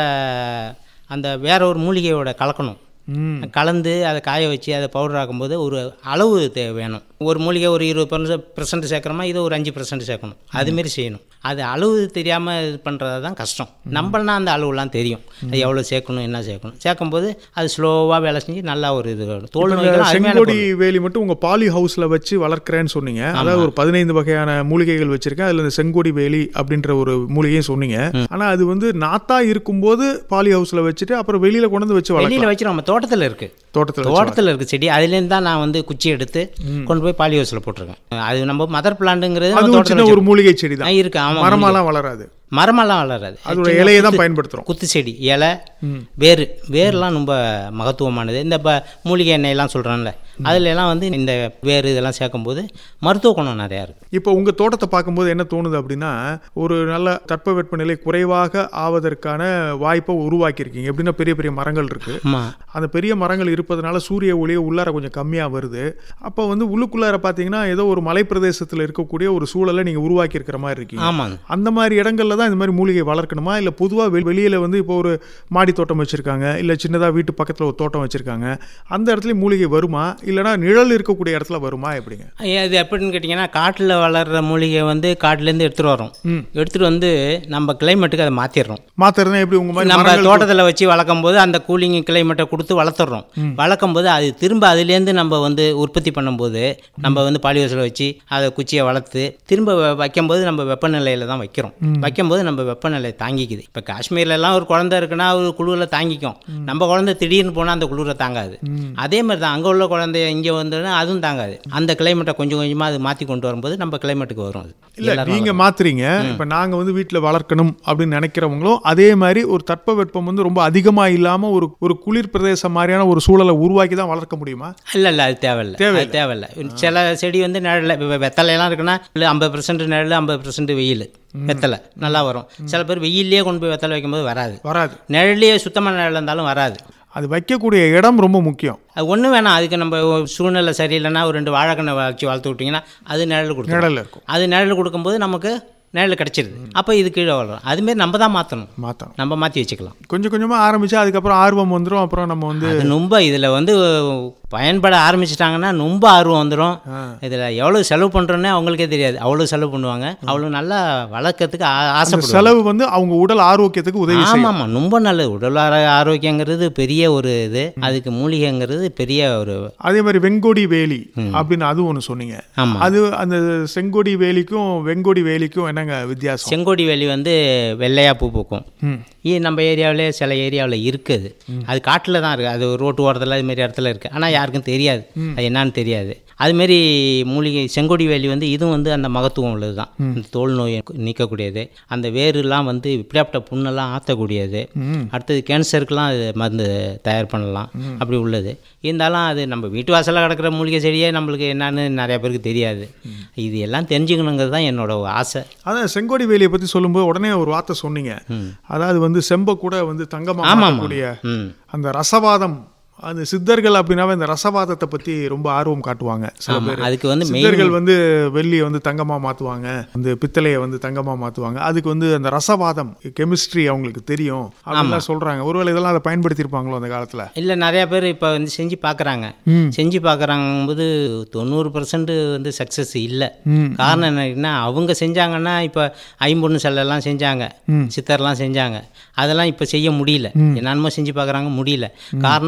அந்த வேற ஒரு மூலிகையோட கலக்கணும் ம் கலந்து அதை காய வச்சு அதை பவுடர் ஆக்கும்போது ஒரு அளவு தே வேணும் ஒரு மூலிகை ஒரு இருபது பர்சன்ட் பர்சன்ட் சேர்க்குறோமா இதை ஒரு அஞ்சு பர்சன்ட் சேர்க்கணும் அதுமாரி செய்யணும் அது அளவு தெரியாமல் இது பண்ணுறது தான் கஷ்டம் நம்மளனா அந்த அளவுலாம் தெரியும் அது எவ்வளோ சேர்க்கணும் என்ன சேர்க்கணும் சேர்க்கும்போது அது ஸ்லோவாக வேலை செஞ்சு நல்லா ஒரு இது வரும். தோல் இந்த நோய்கள் அருமையான செங்கோடி பொருள். வேலி மட்டும் உங்க பாலி ஹவுஸ்ல வச்சு வளர்க்குறேன்னு சொன்னீங்க அதாவது ஒரு பதினைந்து வகையான மூலிகைகள் வச்சிருக்கேன் அதுல இந்த செங்கோடி வேலி அப்படின்ற ஒரு மூலிகையும் சொன்னீங்க ஆனா அது வந்து நாத்தா இருக்கும்போது பாலி ஹவுஸ்ல வச்சுட்டு அப்புறம் வெளியில கொண்டு வந்து வச்சு வளர்க்கலாம் வெளியில் வச்சு நம்ம தோட்டத்தில் இருக்குது தோட்டத்துல வச்சு தோட்டத்தில் இருக்க செடி அதுலேருந்து தான் நான் வந்து குச்சி எடுத்து கொண்டு போய் பாலி ஹவுஸில் போட்டிருக்கேன் அது நம்ம மதர் பிளான்ட்டுங்கிறது நம்ம அதுவும் தோட்டத்தில் சின்ன ஒரு மூலிகை செடி தான் வச்சிருக்கோம். இருக்கு ஆமாம் மரமாலாம் வளராது மரமெல்லாம் வளராது அதோட சின்ன இலையை தான் குத்து- பயன்படுத்துறோம் குத்து செடி இலை வேர் வேர்லாம் ரொம்ப மகத்துவமானது இந்த ப மூலிகை எண்ணெயெல்லாம் சொல்கிறேன்ல அதுல எல்லாம் வந்து இந்த வேர் இதெல்லாம் சேர்க்கும்போது மருத்துவ குணம் நிறையா இருக்குது இப்போ உங்க தோட்டத்தை பார்க்கும்போது என்ன தோணுது அப்படின்னா ஒரு நல்ல தட்பவெப்பநிலை குறைவாக ஆவதற்கான வாய்ப்பை உருவாக்கியிருக்கீங்க எப்படின்னா பெரிய பெரிய மரங்கள் இருக்கு ஆமாம் அந்த பெரிய மரங்கள் இருப்பதனால சூரிய ஒளியை உள்ளார கொஞ்சம் கம்மியாக வருது அப்போ வந்து உள்ளுக்குள்ளார பார்த்தீங்கன்னா ஏதோ ஒரு மலை பிரதேசத்தில் இருக்கக்கூடிய ஒரு சூழலை நீங்கள் உருவாக்கி இருக்கிற மாதிரி இருக்கீங்க ஆமாங்க அந்த மாதிரி இடங்கள்ல தான் இந்த மாதிரி மூலிகை வளர்க்கணுமா இல்லை பொதுவாக வெளியில் வந்து இப்போ ஒரு மாடி தோட்டம் வச்சுருக்காங்க இல்லை சின்னதாக வீட்டு பக்கத்தில் ஒரு தோட்டம் வச்சுருக்காங்க அந்த இடத்துல மூலிகை வருமா இல்லைனா நிழல் இருக்கக்கூடிய இடத்துல வருமா எப்படிங்க அது எப்படின்னு கேட்டிங்கன்னா காட்டில் வளர்கிற மூலிகை வந்து காட்டிலேருந்து எடுத்துகிட்டு வரோம் எடுத்துகிட்டு வந்து நம்ம கிளைமேட்டுக்கு அதை மாற்றிடுறோம் மாத்துறதுனா எப்படி உங்கள் மாதிரி நம்ம மரங்கள் தோட்டத்தில் வச்சு வளர்க்கும் போது அந்த கூலிங் கிளைமேட்டை கொடுத்து வளர்த்துறோம் வளர்க்கும் போது அது திரும்ப அதுலேருந்து நம்ம வந்து உற்பத்தி பண்ணும்போது நம்ம வந்து பாலியோஸில் வச்சு அதை குச்சியை வளர்த்து திரும்ப வ- வைக்கும்போது நம்ம வெப்பநிலையில் தான் வைக்கிறோம் வைக்கும்போது நம்ம வெப்பநிலை தாங்கிக்குது இப்போ காஷ்மீர்லலாம் ஒரு குழந்தை இருக்குன்னா ஒரு குளிரில் தாங்கிக்கும் நம்ம குழந்தை திடீர்னு போனால் அந்த குளிரை தாங்காது அதே மாதிரி தான் அங்கே உள்ள குழந்தைய இங்கே வந்ததுன்னா அதுவும் தாங்காது அந்த கிளைமேட்டை கொஞ்சம் கொஞ்சமாக அது மாற்றி கொண்டு வரும்போது நம்ம கிளைமேட்டுக்கு வரும் அது இல்ல எல்லாரும் நீங்க மாத்துறீங்க இப்ப நாங்க வந்து வீட்ல வளர்க்கணும் அப்படின்னு நினைக்கிறவங்களும் அதே மாதிரி ஒரு தட்பவெப்பம் வந்து ரொம்ப அதிகமா இல்லாம ஒரு ஒரு குளிர் பிரதேசம் மாதிரியான ஒரு சூழலை உருவாக்கி தான் வளர்க்க முடியுமா இல்லை இல்லை அது தேவையில்லை அது தேவையில்லை சில செடி வந்து நிழல் இப்போ வெத்தலையெல்லாம் இருக்குன்னா இல்லை ஐம்பது பர்சன்ட் நிழல் ஐம்பது பர்சன்ட் வெயில் வெத்தலை நல்லா வரும் சில பேர் வெயிலே கொண்டு போய் வெத்தலை வைக்கும்போது வராது வராது நிழல்லையே சுத்தமான நிழல் இருந்தாலும் வராது அது வைக்கக்கூடிய இடம் ரொம்ப முக்கியம் அது ஒன்றும் வேணாம் அதுக்கு நம்ம ஒரு சூழ்நிலை சரியில்லைன்னா ஒரு ரெண்டு வாழைக்கண்ணை வச்சு வளர்த்து விட்டிங்கன்னா அது நிழல் கொடுக்கும் நிழல்ல இருக்கும் அது நிழல் கொடுக்கும்போது நமக்கு நிழல் கிடச்சிருது அப்போ இது கீழே வளரும் அதுமாரி நம்ம தான் மாற்றணும் மாத்தணும் நம்ம மாற்றி வச்சுக்கலாம் கொஞ்சம் கொஞ்சமா ஆரம்பிச்சா அதுக்கப்புறம் ஆர்வம் வந்துரும் அப்புறம் நம்ம வந்து அது ரொம்ப இதில் வந்து பயன்பட ஆரம்பிச்சிட்டாங்கன்னா ரொம்ப ஆர்வம் வந்துடும் இதில் எவ்வளோ செலவு பண்ணுறோன்னே அவங்களுக்கே தெரியாது அவ்வளோ செலவு பண்ணுவாங்க அவ்வளோ நல்லா வளர்க்கறதுக்கு ஆ- அந்த ஆசைப்படுவாங்க செலவு வந்து அவங்க உடல் ஆரோக்கியத்துக்கு உதவி செய்யும் ஆமாம் ஆமாம் ரொம்ப நல்லது உடல் ஆரோ- ஆரோக்கியங்கிறது பெரிய ஒரு இது அதுக்கு மூலிகைங்கிறது பெரிய ஒரு அதே மாதிரி வெங்கொடி வேலி அப்படின்னு அது ஒன்று சொன்னீங்க ஆமாம் அது அந்த செங்கொடி வேலிக்கும் வெங்கொடி வேலிக்கும் என்னங்க வித்தியாசம் செங்கோடி வேலி வந்து வெள்ளையாக பூ பூக்கும் ம். இ நம்ம ஏரியாவிலே சில ஏரியாவில் இருக்குது அது காட்டில் தான் இருக்குது அது ரோட்டு ஓரத்தில் இது மாதிரி இடத்துல இருக்குது ஆனால் யாருக்கும் தெரியாது அது என்னன்னு தெரியாது அதுமாரி மூலிகை செங்கொடி வேலி வந்து இதுவும் வந்து அந்த மகத்துவம் உள்ளது தான் இந்த தோல் நோயை நீக்கக்கூடியது அந்த வேருலாம் வந்து இப்படியாப்பட்ட புண்ணெல்லாம் ஆற்றக்கூடியது அடுத்தது கேன்சருக்கெலாம் அது மருந்து தயார் பண்ணலாம் அப்படி உள்ளது இருந்தாலும் அது நம்ம வீட்டு வாசலில் கிடக்கிற மூலிகை செடியே நம்மளுக்கு என்னன்னு நிறைய பேருக்கு தெரியாது இது எல்லாம் தெரிஞ்சுக்கணுங்கிறது தான் என்னோட ஆசை அதான் செங்கோடி வேலியை பத்தி சொல்லும்போது உடனே ஒரு வார்த்தை சொன்னீங்க அதாவது வந்து செம்ப கூட வந்து தங்கமா ஆமாம் மாற்றக்கூடிய ம் அந்த ரசவாதம் அந்த சித்தர்கள் அப்படின்னாவே இந்த ரசவாதத்தை பத்தி ரொம்ப ஆர்வம் காட்டுவாங்க சில ஆமா, பேர் அதுக்கு வந்து மெயின் சித்தர்கள் வந்து வெள்ளியை வந்து தங்கமா மாத்துவாங்க அந்த பித்தளையை வந்து தங்கமா மாத்துவாங்க அதுக்கு வந்து அந்த ரசவாதம் கெமிஸ்ட்ரி அவங்களுக்கு தெரியும் அப்படிலாம் சொல்றாங்க ஒருவேளை இதெல்லாம் அதை பயன்படுத்தியிருப்பாங்களோ அந்த காலத்துல இல்லை நிறைய பேர் இப்போ வந்து செஞ்சு பார்க்குறாங்க செஞ்சு பார்க்குறாங்கும்போது தொண்ணூறு பர்சன்ட் வந்து சக்ஸஸ் இல்லை காரணம் என்னன்னா அவங்க செஞ்சாங்கன்னா இப்போ ஐம்பொண்ணு செல்லெல்லாம் செஞ்சாங்க சித்தர்லாம் செஞ்சாங்க அதெல்லாம் இப்போ செய்ய முடியல என்னென்னமோ செஞ்சு பார்க்குறாங்க முடியல காரணம் இந்த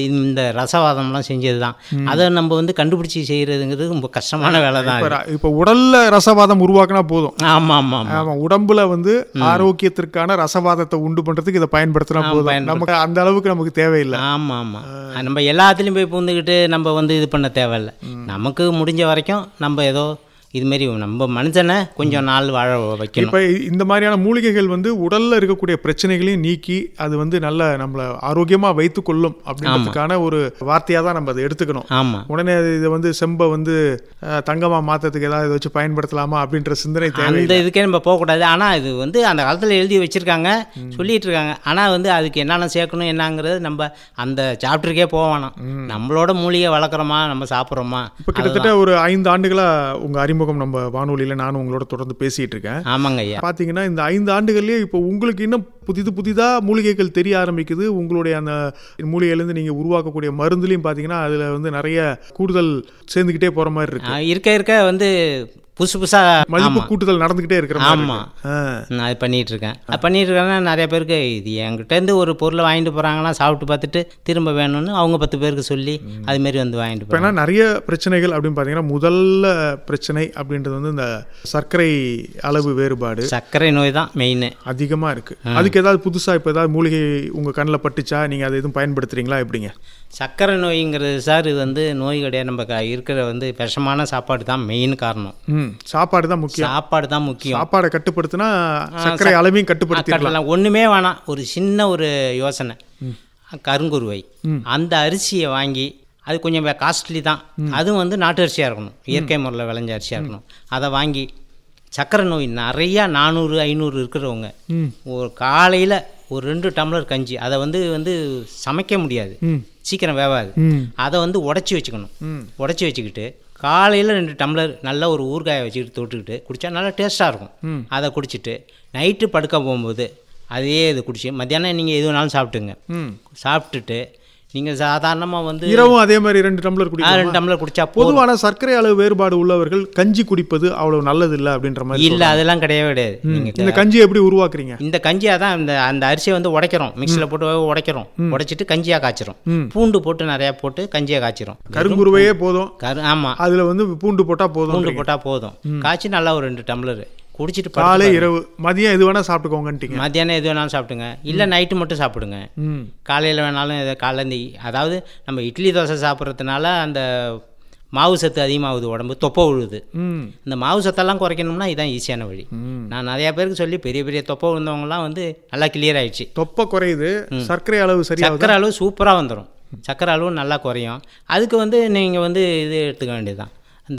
இந்த ரசவாதம்லாம் செஞ்சது தான் அதை நம்ம வந்து கண்டுபிடிச்சி செய்கிறதுங்கிறது ரொம்ப கஷ்டமான வேலை தான் இப்ப ர- இப்ப உடல்ல ரசவாதம் உருவாக்குனா போதும் ஆமாம் ஆமாம் ஆமாம் ஆமா உடம்புல வந்து ஆரோக்கியத்திற்கான ரசவாதத்தை உண்டு பண்றதுக்கு இதை பயன்படுத்தினா போதும் பயன்படுத்து- நமக்கு அந்த அளவுக்கு நமக்கு தேவையில்லை ஆமாம் ஆமாம் நம்ம எல்லாத்துலேயும் போய் பூந்துக்கிட்டு நம்ம வந்து இது பண்ண தேவையில்ல நமக்கு முடிஞ்ச வரைக்கும் நம்ம ஏதோ இதுமாரி நம்ம மனுஷனை கொஞ்சம் நாள் வாழ வைக்கணும் இப்ப இந்த மாதிரியான மூலிகைகள் வந்து உடல்ல இருக்கக்கூடிய பிரச்சனைகளையும் நீக்கி அது வந்து நல்ல நம்மள ஆரோக்கியமா வைத்துக் கொள்ளும் அப்படின்றதுக்கான ஒரு வார்த்தையா தான் நம்ம அதை எடுத்துக்கணும் ஆமாம் உடனே அது இதை வந்து செம்பை வந்து அஹ், தங்கமா மாத்தறதுக்கு ஏதாவது இதை வச்சு பயன்படுத்தலாமா அப்படின்ற சிந்தனை தேவை அந்த இதுக்கே நம்ம போகக்கூடாது ஆனால் இது வந்து அந்த காலத்தில் எழுதி வச்சுருக்காங்க சொல்லிட்டு இருக்காங்க ஆனால் வந்து அதுக்கு என்னென்ன சேர்க்கணும் என்னங்கிறது நம்ம அந்த சாப்டருக்கே போக வேணாம் நம்மளோட மூலிகை வளர்க்குறோமா நம்ம சாப்பிட்றோமா இப்ப கிட்டத்தட்ட ஒரு ஐந்து ஆண்டுகளா உங்க அறிமுகம் நம்ம வானொலியில நானும் உங்களோட தொடர்ந்து பேசிட்டு இருக்கேன் ஆமாங்க ஐயா பாத்தீங்கன்னா இந்த ஐந்து ஆண்டுகள்லயே இப்போ உங்களுக்கு இன்னும் புதிது புதிதா மூலிகைகள் தெரிய ஆரம்பிக்குது உங்களுடைய அந்த மூலிகையிலேருந்து நீங்க உருவாக்கக்கூடிய மருந்துலையும் பாத்தீங்கன்னா அதுல வந்து நிறைய கூடுதல் சேர்ந்துக்கிட்டே போற மாதிரி இருக்கு ஆ, இருக்க இருக்க வந்து புதுசு புதுசாக மதிப்பு கூட்டுதல் நடந்துகிட்டே இருக்கிற மாதிரி ஆமா. இருக்கு. ஆ. நான் அது பண்ணிட்டு இருக்கேன் அது பண்ணிட்டு இருக்கேன்னா நிறைய பேருக்கு இது என்கிட்டேருந்து ஒரு பொருளை வாங்கிட்டு போகிறாங்கன்னா சாப்பிட்டு பார்த்துட்டு திரும்ப வேணும்னு அவங்க பத்து பேருக்கு சொல்லி அதுமாரி வந்து வாங்கிட்டு இப்போ போகிறாங்க ஏன்னா நிறைய பிரச்சனைகள் அப்படின்னு பார்த்தீங்கன்னா முதல்ல பிரச்சனை அப்படின்றது வந்து இந்த சர்க்கரை அளவு வேறுபாடு சர்க்கரை நோய் தான் மெயின் அதிகமாக இருக்கு அதுக்கு ஏதாவது புதுசா இப்போ ஏதாவது மூலிகை உங்க கண்ணில் பட்டுச்சா நீங்க அதை எதுவும் பயன்படுத்துறீங்களா எப்படிங்க சர்க்கரை நோய்ங்கிறது சார் இது வந்து நோய் கிடையாது நம்ம க- இருக்கிற வந்து விஷமான சாப்பாடு தான் மெயின் காரணம் ம் சாப்பாடு தான் முக்கியம் சாப்பாடு தான் முக்கியம் சாப்பாடை கட்டுப்படுத்தினா சர்க்கரை அளவையும் கட்டுப்படுத்திடலாம் கட்டலாம் ஒன்றுமே வேணாம் ஒரு சின்ன ஒரு யோசனை கருங்குருவை அந்த அரிசியை வாங்கி அது கொஞ்சம் காஸ்ட்லி தான் அதுவும் வந்து நாட்டு அரிசியாக இருக்கணும் இயற்கை முறையில் விளைஞ்ச அரிசியாக இருக்கணும் அதை வாங்கி சர்க்கரை நோய் நிறையா நானூறு ஐநூறு இருக்கிறவங்க ஒரு காலையில் ஒரு ரெண்டு டம்ளர் கஞ்சி அதை வந்து வந்து சமைக்க முடியாது சீக்கிரம் வேவாது அதை வந்து உடச்சி வச்சுக்கணும் உடச்சி வச்சுக்கிட்டு காலையில் ரெண்டு டம்ளர் நல்ல ஒரு ஊறுகாயை வச்சுக்கிட்டு தொட்டுக்கிட்டு குடித்தா நல்லா டேஸ்ட்டாக இருக்கும் அதை குடிச்சிட்டு நைட்டு படுக்க போகும்போது அதே இது குடிச்சு மத்தியானம் நீங்கள் எது வேணாலும் சாப்பிட்டுங்க சாப்பிட்டுட்டு நீங்கள் சாதாரணமாக வந்து இரவும் அதே மாதிரி ரெண்டு டம்ளர் ஆ, குடிக்கலாம் ரெண்டு டம்ளர் குடிச்சா போதும் பொதுவான சர்க்கரை அளவு வேறுபாடு உள்ளவர்கள் கஞ்சி குடிப்பது அவ்வளவு நல்லது இல்லை அப்படின்ற மாதிரி இல்லை அதெல்லாம் கிடையவே கிடையாது நீங்கள் இந்த கஞ்சியை எப்படி உருவாக்குறீங்க இந்த கஞ்சியாக தான் இந்த அந்த அரிசியை வந்து உடைக்கிறோம் மிக்சியில் போட்டு உடைக்கிறோம் உடைச்சிட்டு கஞ்சியாக காய்ச்சிரும் பூண்டு போட்டு நிறையா போட்டு கஞ்சியாக காய்ச்சிரும் கருங்குருவையே போதும் கரு ஆமாம் அதுல வந்து பூண்டு போட்டா போதும் பூண்டு போட்டால் போதும் காய்ச்சி நல்லா ஒரு ரெண்டு டம்ளர் குடிச்சிட்டு காலை படுத்து இரவு மதியம் எது வேணா சாப்பிட்டுக்கோங்கன்ட்டீங்க மத்தியானம் எது வேணாலும் சாப்பிடுங்க இல்லை நைட்டு மட்டும் சாப்பிடுங்க ம் காலையில் வேணாலும் இதை காலைல இந்த அதாவது நம்ம இட்லி தோசை சாப்பிட்றதுனால அந்த மாவு சத்து அதிகமாகுது உடம்பு தொப்பை விழுது ம் இந்த மாவு சத்தெல்லாம் குறைக்கணும்னா இதான் ஈஸியான வழி நான் நிறையா பேருக்கு சொல்லி பெரிய பெரிய தொப்பை விழுந்தவங்கலாம் வந்து நல்லா கிளியர் ஆயிடுச்சு தொப்பை குறையுது சர்க்கரை அளவு சரியாகுது சக்கரை அளவு சூப்பராக வந்துடும் சக்கரை அளவு நல்லா குறையும் அதுக்கு வந்து நீங்கள் வந்து இது எடுத்துக்க வேண்டியதுதான் இந்த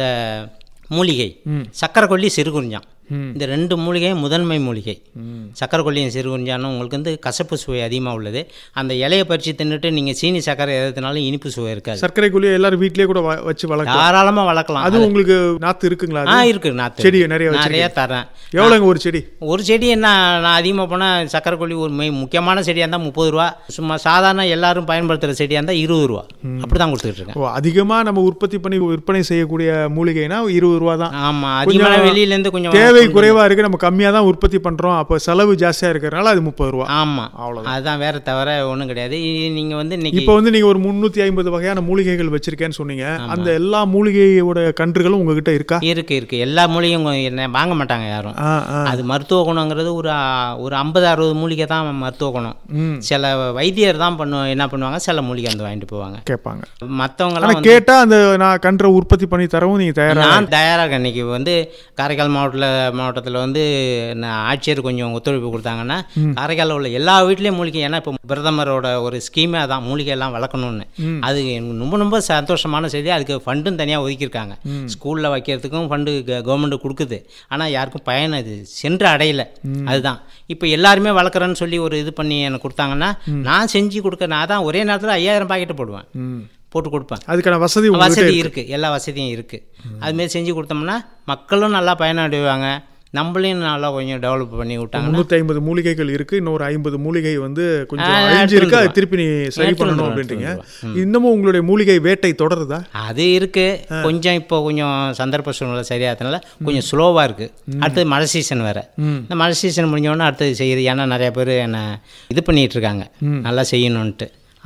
மூலிகை சக்கரை கொல்லி சிறுகுறிஞ்சான் இந்த ரெண்டு மூலிகையும் முதன்மை மூலிகை சக்கரை கொல்லியும் சிறுகுறிஞ்சானும் உங்களுக்கு வந்து கசப்பு சுவை அதிகமாக உள்ளது அந்த இலையை பறித்து தின்னுட்டு நீங்கள் சீனி சக்கரை எதுனாலும் இனிப்பு சுவை இருக்காது சர்க்கரை குழியை எல்லாரும் வீட்லயே கூட வ- வச்சு வளர்க்கலாம் தாராளமாக வளர்க்கலாம் அது உங்களுக்கு நாத்து இருக்குங்களா ஆ அது? இருக்கு நாற்று செடி நிறைய நிறைய தரேன் எவ்வளோங்க ஒரு செடி ஒரு செடி என்ன நான் அதிகமாக போனால் சக்கரை கொல்லி ஒரு மெய் முக்கியமான செடியாக இருந்தால் முப்பது ரூபா சும்மா சாதாரண எல்லாரும் பயன்படுத்துகிற செடியாக இருந்தால் இருபது ரூபா அப்படி தான் கொடுத்துட்டு இருக்கேன் ஓ அதிகமா நம்ம உற்பத்தி பண்ணி விற்பனை செய்யக்கூடிய மூலிகைனா இருபது ரூபா தான் ஆமாம் அதிகமான வெளியிலேருந்து கொஞ்சம் தேவை குறைவா இருக்கு நம்ம கம்மியா தான் உற்பத்தி பண்றோம் அப்போ செலவு ஜாஸ்தியா இருக்கிறதுனால அது முப்பது ரூபா ஆமாம் அதுதான் வேற தவிர ஒன்றும் கிடையாது நீங்கள் வந்து இன்னைக்கு இப்போ வந்து நீங்க ஒரு முந்நூற்றி ஐம்பது வகையான மூலிகைகள் வச்சிருக்கேன்னு சொன்னீங்க அந்த எல்லா மூலிகையோட கன்றுகளும் உங்ககிட்ட இருக்கா இருக்கு இருக்கு எல்லா மூலிகையும் உங்க- என்ன வாங்க மாட்டாங்க யாரும் ஆ ஆ அது மருத்துவ குணங்கிறது ஒரு ஆ, ஒரு ஐம்பது அறுபது மூலிகை தான் மருத்துவ குணம் சில வைத்தியர் தான் பண்ணு என்ன பண்ணுவாங்க சில மூலிகை வந்து வாங்கிட்டு போவாங்க கேட்பாங்க மற்றவங்களாம் ஆனா கேட்டா அந்த நான் கன்றை உற்பத்தி பண்ணி தரவும் நீங்க தயாரா நான் தயாராக இன்னைக்கு வந்து காரைக்கால் மாவட்டத்தில் மாவட்டத்தில் வந்து நான் ஆட்சியர் கொஞ்சம் ஒத்துழைப்பு கொடுத்தாங்கன்னா காரைக்காலில் உள்ள எல்லா வீட்லேயும் மூலிகை ஏன்னா இப்போ பிரதமரோட ஒரு ஸ்கீமே அதான் மூலிகை எல்லாம் வளர்க்கணும்னு அது எனக்கு ரொம்ப ரொம்ப சந்தோஷமான செய்தி அதுக்கு ஃபண்டும் தனியாக ஒதுக்கியிருக்காங்க ஸ்கூலில் வைக்கிறதுக்கும் ஃபண்டு கவர்மெண்ட் கொடுக்குது ஆனால் யாருக்கும் பயன் அது சென்று அடையல அதுதான் இப்போ எல்லாருமே வளர்க்குறேன்னு சொல்லி ஒரு இது பண்ணி எனக்கு கொடுத்தாங்கன்னா நான் செஞ்சு கொடுக்க நான் தான் ஒரே நேரத்தில் ஐயாயிரம் பாக்கெட்டு போடுவேன் போட்டு கொடுப்பேன் அதுக்கான வசதி உங்ககிட்ட வசதி இருக்கு எல்லா வசதியும் இருக்கு அதுமாரி செஞ்சு கொடுத்தோம்னா மக்களும் நல்லா பயனடைவாங்க நம்மளையும் நல்லா கொஞ்சம் டெவலப் பண்ணி விட்டாங்கன்னா முந்நூற்றி ஐம்பது மூலிகைகள் இருக்கு இன்னொரு ஐம்பது மூலிகை வந்து கொஞ்சம் ஆ, அழிஞ்சு இருக்கு அதை எடுத்துட்டு திருப்பி நீ சரி எடுத்துட்டு பண்ணணும் வந்துருவா, அப்படின்றீங்க இன்னமும் உங்களுடைய மூலிகை வேட்டை தொடருதா அது இருக்கு கொஞ்சம் இப்போ கொஞ்சம் சந்தர்ப்ப சூழ்நிலை சரியாதனால கொஞ்சம் ஸ்லோவாக இருக்கு அடுத்தது மழை சீசன் வேற இந்த மழை சீசன் முடிஞ்ச உடனே அடுத்தது செய்யுது ஏன்னா நிறைய பேர் என்ன இது பண்ணிட்டு இருக்காங்க நல்லா செய்யணுன்ட்டு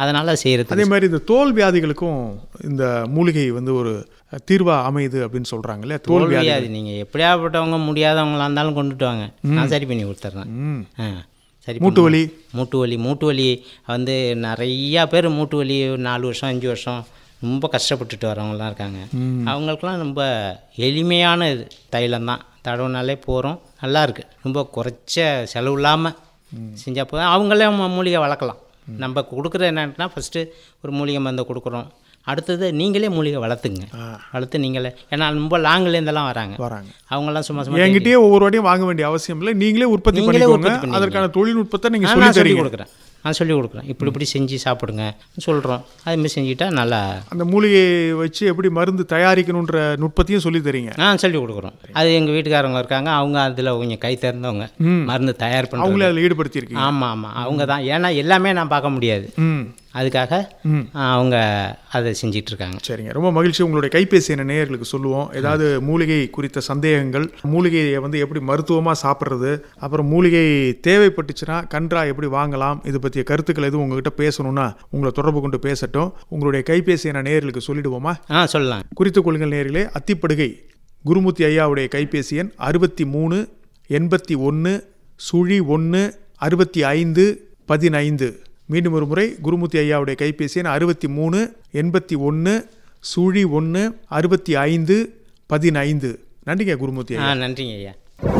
அதனால் செய்கிறது அதே மாதிரி இந்த தோல் வியாதிகளுக்கும் இந்த மூலிகை வந்து ஒரு தீர்வா அமையுது அப்படின்னு சொல்றாங்கல்ல தோல் வியாதி தோல்வியாது நீங்கள் எப்படியாப்பட்டவங்க முடியாதவங்களா இருந்தாலும் கொண்டுட்டு வாங்க நான் சரி பண்ணி கொடுத்துட்றேன் ஆ சரி மூட்டு வலி மூட்டு வலி மூட்டு வலி வந்து நிறையா பேர் மூட்டு வலி ஒரு நாலு வருஷம் அஞ்சு வருஷம் ரொம்ப கஷ்டப்பட்டுட்டு வரவங்களாம் இருக்காங்க அவங்களுக்குலாம் ரொம்ப எளிமையான இது தைலம் தான் தடவுனாலே போகிறோம் நல்லா இருக்கு ரொம்ப குறைச்ச செலவு இல்லாமல் செஞ்சால் போதும் அவங்களே ம- மூலிகை வளர்க்கலாம் நம்ம கொடுக்குற என்னன்னா ஃபஸ்ட்டு ஒரு மூலிகை மருந்தை கொடுக்குறோம் அடுத்தது நீங்களே மூலிகை வளர்த்துங்க வளர்த்து நீங்களே ஏன்னா ரொம்ப லாங்குலேருந்தெல்லாம் வராங்க வராங்க அவங்கெல்லாம் சும்மா சும்மா என்கிட்டயே ஒவ்வொரு வாட்டியும் வாங்க வேண்டிய அவசியம் இல்லை நீங்களே உற்பத்தி நீங்களே பண்ணிக்கோங்க உற்பத்தி பண்ணிக்கோங்க. அதற்கான தொழில்நுட்பத்தை நீங்க ஆ, சொல்லி நான் சொல்லி தரீங்க கொடுக்குறேன் நான் சொல்லி கொடுக்குறேன் இப்படி இப்படி செஞ்சு சாப்பிடுங்க சொல்கிறோம் அதுமாதிரி செஞ்சுட்டா நல்லா அந்த மூலிகையை வச்சு எப்படி மருந்து தயாரிக்கணுன்ற நுட்பத்தையும் சொல்லி தரீங்க ஆ சொல்லி கொடுக்குறோம் அது எங்கள் வீட்டுக்காரவங்க இருக்காங்க அவங்க அதில் கொஞ்சம் கை திறந்தவங்க மருந்து தயார் அவங்களே பண்ணுறாங்க அதில் ஈடுபடுத்தியிருக்கீங்க ஆமாம் ஆமாம் அவங்க தான் ஏன்னா எல்லாமே நான் பார்க்க முடியாது ம் அதுக்காக ஆ, அவங்க அதை செஞ்சிட்டு இருக்காங்க சரிங்க ரொம்ப மகிழ்ச்சி உங்களுடைய கைபேசி என நேயர்களுக்கு சொல்லுவோம் ஏதாவது மூலிகை குறித்த சந்தேகங்கள் மூலிகையை வந்து எப்படி மருத்துவமாக சாப்பிட்றது அப்புறம் மூலிகை தேவைப்பட்டுச்சுன்னா கன்றா எப்படி வாங்கலாம் இது பற்றிய கருத்துக்கள் எதுவும் உங்ககிட்ட பேசணும்னா உங்களை தொடர்பு கொண்டு பேசட்டும் உங்களுடைய கைபேசி என நேயர்களுக்கு சொல்லிடுவோமா ஆ சொல்லலாம் குறித்துக் கொள்ளுங்கள் நேயர்களே அத்திப்படுகை குருமூர்த்தி ஐயாவுடைய கைபேசி எண் அறுபத்தி மூணு எண்பத்தி ஒன்று சுழி ஒன்று அறுபத்தி ஐந்து பதினைந்து மீண்டும் ஒரு முறை குருமூர்த்தி ஐயாவுடைய கைபேசி எண் அறுபத்தி மூணு எண்பத்தி ஒன்று சுழி ஒன்று அறுபத்தி ஐந்து பதினைந்து நன்றிங்க குருமூர்த்தி ஆ ஐயா நன்றிங்க ஐயா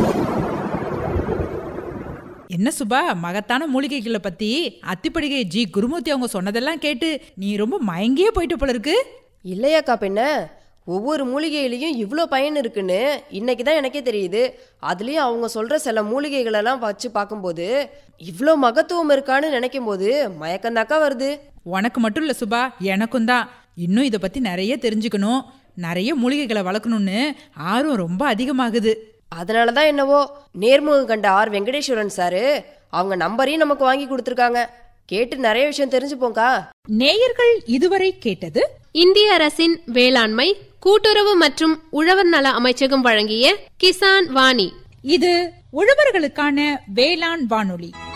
என்ன சுபா மகத்தான மூலிகைகளை பத்தி அத்திப்படிகை ஜி குருமூர்த்தி அவங்க சொன்னதெல்லாம் கேட்டு நீ ரொம்ப மயங்கியே போயிட்ட போல இருக்கு இல்லையாக்கா பெண்ண ஒவ்வொரு மூலிகையிலையும் இவ்வளோ பயன் இருக்குன்னு இன்னைக்கு தான் எனக்கே தெரியுது அதுலேயும் அவங்க சொல்கிற சில மூலிகைகளெல்லாம் வச்சு பார்க்கும்போது இவ்வளோ மகத்துவம் இருக்கான்னு நினைக்கும் போது மயக்கந்தாக்கா வருது உனக்கு மட்டும் இல்ல சுபா எனக்கும் தான் இன்னும் இதை பத்தி நிறைய தெரிஞ்சுக்கணும் நிறைய மூலிகைகளை வளர்க்கணும்னு ஆர்வம் ரொம்ப அதிகமாகுது அதனால தான் என்னவோ நேர்முகம் கண்ட ஆர் வெங்கடேஸ்வரன் சாரு அவங்க நம்பரையும் நமக்கு வாங்கி கொடுத்துருக்காங்க கேட்டு நிறைய விஷயம் தெரிஞ்சுப்போங்க்கா நேயர்கள் இதுவரை கேட்டது இந்திய அரசின் வேளாண்மை கூட்டுறவு மற்றும் உழவர் நல அமைச்சகம் வழங்கிய கிசான் வாணி இது உழவர்களுக்கான வேளாண் வானொலி